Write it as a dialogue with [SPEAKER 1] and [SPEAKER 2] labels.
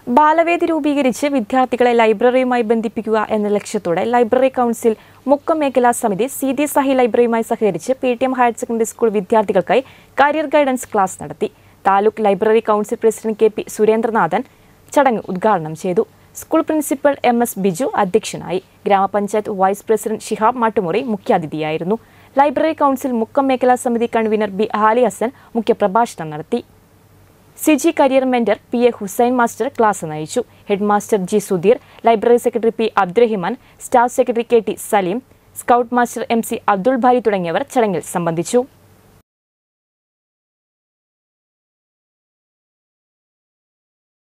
[SPEAKER 1] ബാലവേദി രൂപീകരിച്ച് വിദ്യാർത്ഥികളെ ലൈബ്രറിയുമായി ബന്ധിപ്പിക്കുക എന്ന ലക്ഷ്യത്തോടെ ലൈബ്രറി കൗൺസിൽ മുക്കം മേഖലാ സമിതി സി ഡി സഹി ലൈബ്രറിയുമായി സഹകരിച്ച് P T M higher secondary school വിദ്യാർത്ഥികൾക്കായി കരിയർ ഗൈഡൻസ് ക്ലാസ് നടത്തി taluk library council president K P സുരേന്ദ്രനാഥൻ ചടങ്ങ് ഉദ്ഘാടനം ചെയ്തു school principal M S Biju അധ്യക്ഷനായി ഗ്രാമപഞ്ചായത്ത് vice president Shihab Mattumuri മുഖ്യാതിഥിയായിരുന്നു library council Mukkam മേഖലാ സമിതി കൺവീനർ ബി ഹാലി ഹസൻ മുഖ്യപ്രഭാഷണം നടത്തി Siji career mentor P A Hussain master class നയിച്ചു head master G Sudheer library secretary P Abdurahiman staff secretary K T Saleem scout master M C Abdul Bari തുടങ്ങിയവർ ചടങ്ങിൽ സംബന്ധിച്ചു